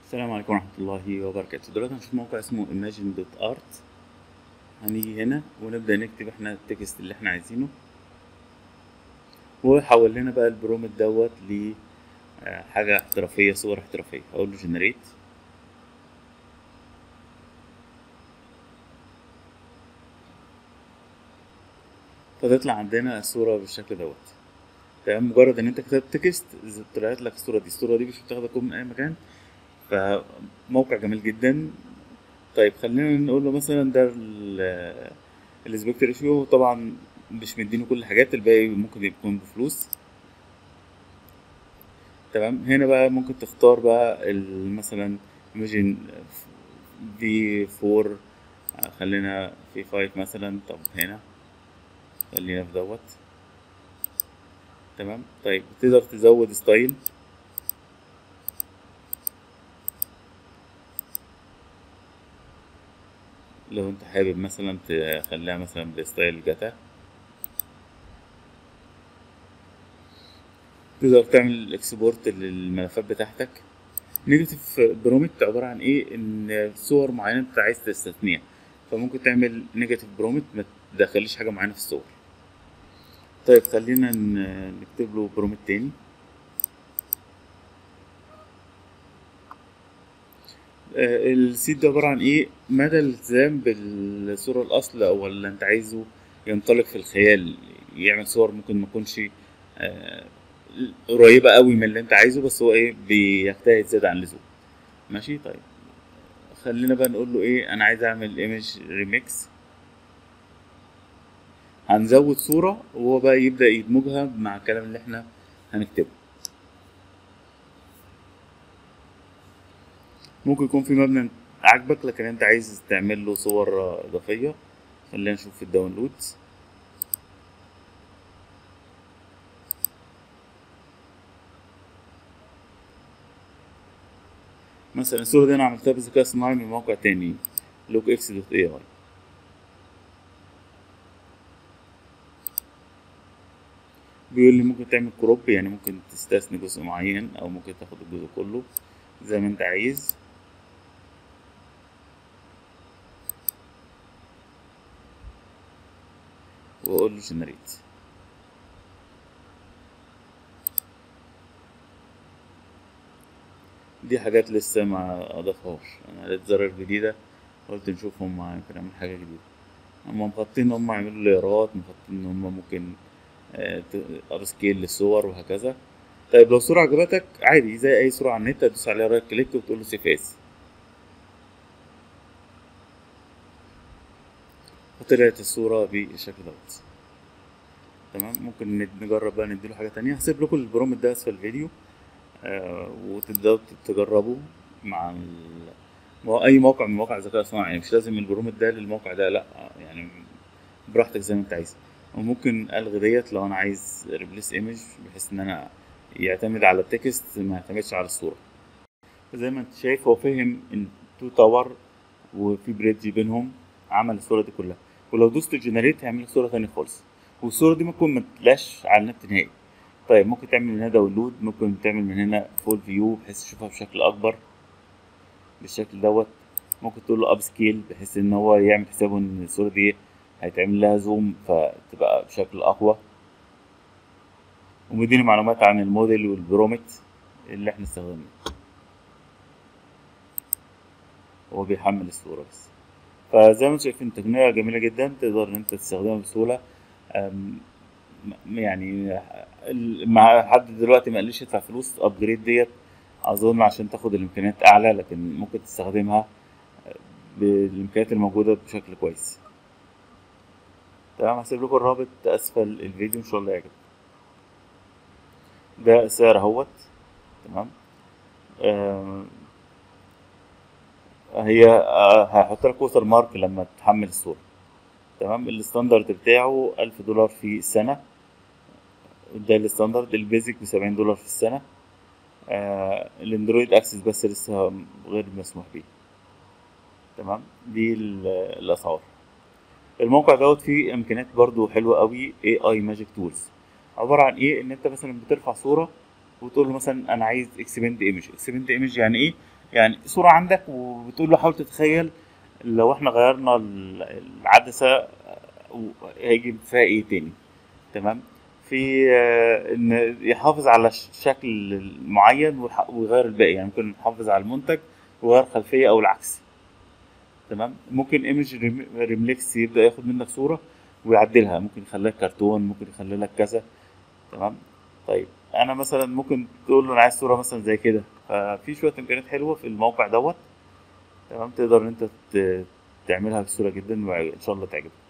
السلام عليكم ورحمة الله وبركاته دلوقتي هنشوف موقع اسمه imagine.art هنيجي هنا ونبدأ نكتب احنا التكست اللي احنا عايزينه وحول لنا بقى البرومت دوت ل آه، حاجة احترافية صور احترافية اقول له generate فتطلع عندنا الصورة بالشكل دوت تمام مجرد ان انت كتبت تكست طلعت لك الصورة دي الصورة دي مش بتاخدك من اي مكان فموقع جميل جدا طيب خلينا نقول له مثلا ده الاسبكت ريشيو طبعا مش مدينه كل الحاجات الباقي ممكن يكون بفلوس تمام هنا بقى ممكن تختار بقى ال- مثلا ايميجن في 4 خلينا في 5 مثلا طب هنا خلينا في دوت تمام طيب تقدر تزود ستايل لو انت حابب مثلا تخليها مثلا بستايل جاتا تقدر تعمل اكسبورت للملفات بتاعتك نيجاتيف برومت عبارة عن ايه ان صور معينة انت عايز تستثنيها فممكن تعمل نيجاتيف برومت ما تدخليش حاجة معينة في الصور طيب خلينا ن- نكتب له برومت تاني آه، السيت ده عبارة عن ايه مدى الالتزام بالصورة الأصل أو اللي أنت عايزه ينطلق في الخيال يعمل صور ممكن ما تكونش آه، قريبة قوي من اللي أنت عايزه بس هو ايه بيجتهد زيادة عن اللزوم ماشي طيب خلينا بقى نقول له ايه أنا عايز أعمل ايمج ريميكس هنزود صورة وهو بقى يبدأ يدمجها مع الكلام اللي احنا هنكتبه ممكن يكون في مبنى عاجبك لكن انت عايز تعمل له صور اضافيه خلينا نشوف في الداونلود مثلا الصوره دي انا عملتها بذكاء صناعي من موقع تاني لوك اكس دوت اي اي بيقول لي ممكن تعمل كروب يعني ممكن تستثني جزء معين او ممكن تاخد الجزء كله زي ما انت عايز واقول له جنريت دي حاجات لسه ما اضافهاش انا لقيت زرار جديده قلت نشوف هم يمكن يعمل حاجه جديده هم مخططين ان هم يعملوا ليرات مخططين ان هم ممكن اب سكيل للصور وهكذا طيب لو صورة عجبتك عادي زي اي صورة على النت تدوس عليها رايت كليك وتقول له سيف اس وطلعت الصورة بالشكل دوت تمام ممكن ند- نجرب بقى نديله حاجة تانية هسيب لكم البرومت ده اسفل الفيديو آه وتبدأوا تجربوا مع ال... مو- اي موقع من مواقع الذكاء الصناعي يعني مش لازم البرومت ده للموقع ده لا يعني براحتك زي ما انت عايز وممكن الغي ديت لو انا عايز ريبليس ايمج بحيث ان انا يعتمد على التكست ما يعتمدش على الصورة زي ما انت شايف هو فهم ان تو تاور وفي بريدج بينهم عمل الصورة دي كلها ولو دوست جنريت هيعمل لك صورة تانية خالص والصورة دي ممكن ما تلاقيش على النت نهائي طيب ممكن تعمل من هنا داونلود ممكن تعمل من هنا فول فيو بحيث تشوفها بشكل اكبر بالشكل دوت ممكن تقول له اب سكيل بحيث ان هو يعمل حسابه ان الصورة دي هيتعمل لها زوم فتبقى بشكل اقوى ومديني معلومات عن الموديل والبرومت اللي احنا استخدمناه هو بيحمل الصورة بس فزي ما انتم شايفين تقنية جميلة جدا تقدر ان انت تستخدمها بسهولة أم، م- يعني ال- مع حد دلوقتي ما قاليش ادفع فلوس ابجريد ديت اظن عشان تاخد الامكانيات اعلى لكن ممكن تستخدمها بالامكانيات الموجودة بشكل كويس تمام هسيب لكم الرابط اسفل الفيديو ان شاء الله يعجبكم ده سعر اهوت تمام آه هي آه هحط لك ووتر مارك لما تحمل الصورة تمام الستاندرد بتاعه ألف دولار في السنة ده الستاندرد البيزك بسبعين دولار في السنة آه الاندرويد اكسس بس لسه غير مسموح بيه تمام دي ال- الاسعار الموقع دوت فيه امكانيات برضو حلوه قوي اي اي ماجيك تولز عباره عن ايه ان انت مثلا بترفع صوره وتقول له مثلا انا عايز اكسبند ايمج اكسبند ايمج يعني ايه يعني صورة عندك وبتقول له حاول تتخيل لو احنا غيرنا ال- العدسة آه، هيجي فيها ايه تاني تمام في آه، ان يحافظ على ش- شكل معين ويح- ويغير الباقي يعني ممكن يحافظ على المنتج ويغير خلفية او العكس تمام ممكن ايمج ريمليكس يبدا ياخد منك صوره ويعدلها ممكن يخليها كرتون ممكن يخلي لك كذا تمام طيب انا مثلا ممكن تقول له انا عايز صوره مثلا زي كده ففي شويه امكانيات حلوه في الموقع دوت تمام تقدر ان انت ت- تعملها بسهوله جدا وان شاء الله تعجبك